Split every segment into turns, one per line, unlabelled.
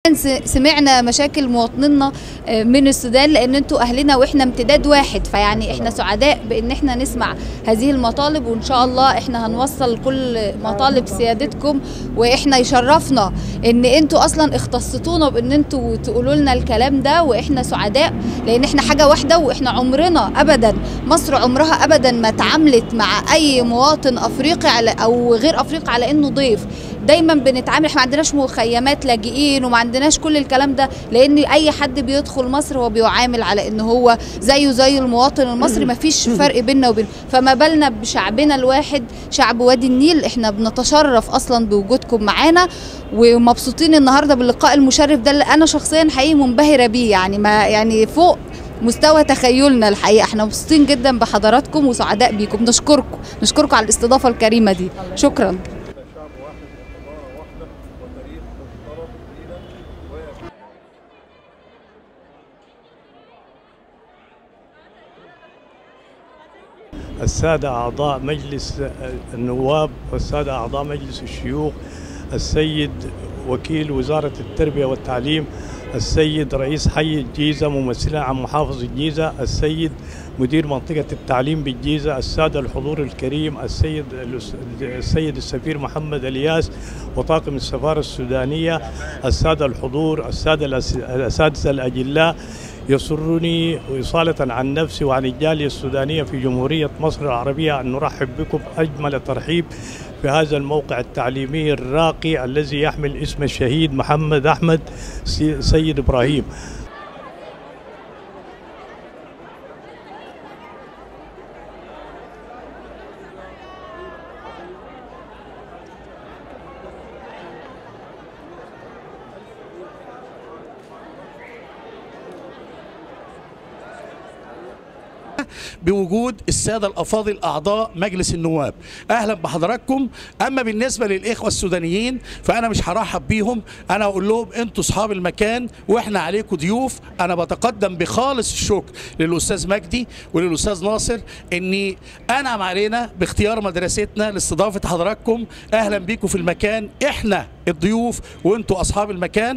سمعنا مشاكل مواطنينا من السودان لان انتوا اهلنا واحنا امتداد واحد فيعني احنا سعداء بان احنا نسمع هذه المطالب وان شاء الله احنا هنوصل كل مطالب سيادتكم واحنا يشرفنا ان انتوا اصلا اختصتونا بان انتوا تقولوا لنا الكلام ده واحنا سعداء لان احنا حاجه واحده واحنا عمرنا ابدا مصر عمرها ابدا ما اتعاملت مع اي مواطن افريقي على او غير افريقي على انه ضيف دايما بنتعامل احنا ما عندناش مخيمات لاجئين وما عندناش كل الكلام ده لان اي حد بيدخل مصر هو بيعامل على ان هو زيه زي المواطن المصري ما فيش فرق بيننا وبين فما بالنا بشعبنا الواحد شعب وادي النيل احنا بنتشرف اصلا بوجودكم معانا ومبسوطين النهارده باللقاء المشرف ده اللي انا شخصيا حقيقي منبهره بيه يعني ما يعني فوق مستوى تخيلنا الحقيقه احنا مبسوطين جدا بحضراتكم وسعداء بيكم نشكركم نشكركم على الاستضافه الكريمه دي شكرا
السادة أعضاء مجلس النواب والسادة أعضاء مجلس الشيوخ السيد وكيل وزارة التربية والتعليم السيد رئيس حي الجيزة ممثلا عن محافظ الجيزة السيد مدير منطقة التعليم بالجيزة السادة الحضور الكريم السيد السيد السفير محمد الياس وطاقم السفارة السودانية السادة الحضور السادة الأساتذة الأجلاء يسرني إصالة عن نفسي وعن الجالية السودانية في جمهورية مصر العربية أن نرحب بكم أجمل ترحيب في هذا الموقع التعليمي الراقي الذي يحمل اسم الشهيد محمد أحمد سيد إبراهيم
بوجود الساده الافاضل اعضاء مجلس النواب اهلا بحضراتكم اما بالنسبه للاخوه السودانيين فانا مش هرحب بيهم انا اقول لهم انتوا اصحاب المكان واحنا عليكم ضيوف انا بتقدم بخالص الشكر للاستاذ مجدي وللاستاذ ناصر اني انعم علينا باختيار مدرستنا لاستضافه حضراتكم اهلا بيكم في المكان احنا الضيوف وانتوا اصحاب المكان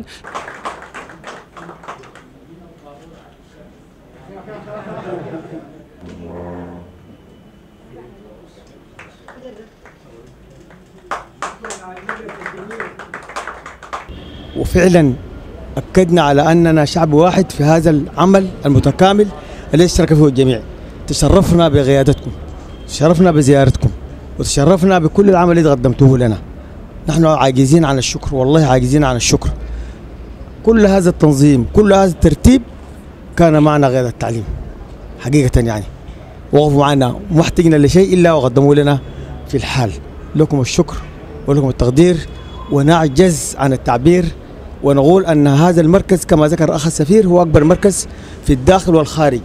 وفعلا أكدنا على أننا شعب واحد في هذا العمل المتكامل الذي اشترك فيه الجميع تشرفنا بقيادتكم تشرفنا بزيارتكم وتشرفنا بكل العمل الذي قدمتوه لنا نحن عاجزين عن الشكر والله عاجزين عن الشكر كل هذا التنظيم كل هذا الترتيب كان معنا غير التعليم حقيقة يعني وقفوا معنا وما احتجنا لشيء إلا وقدموا لنا في الحال لكم الشكر ولكم التقدير ونعجز عن التعبير ونقول أن هذا المركز كما ذكر أخ السفير هو أكبر مركز في الداخل والخارج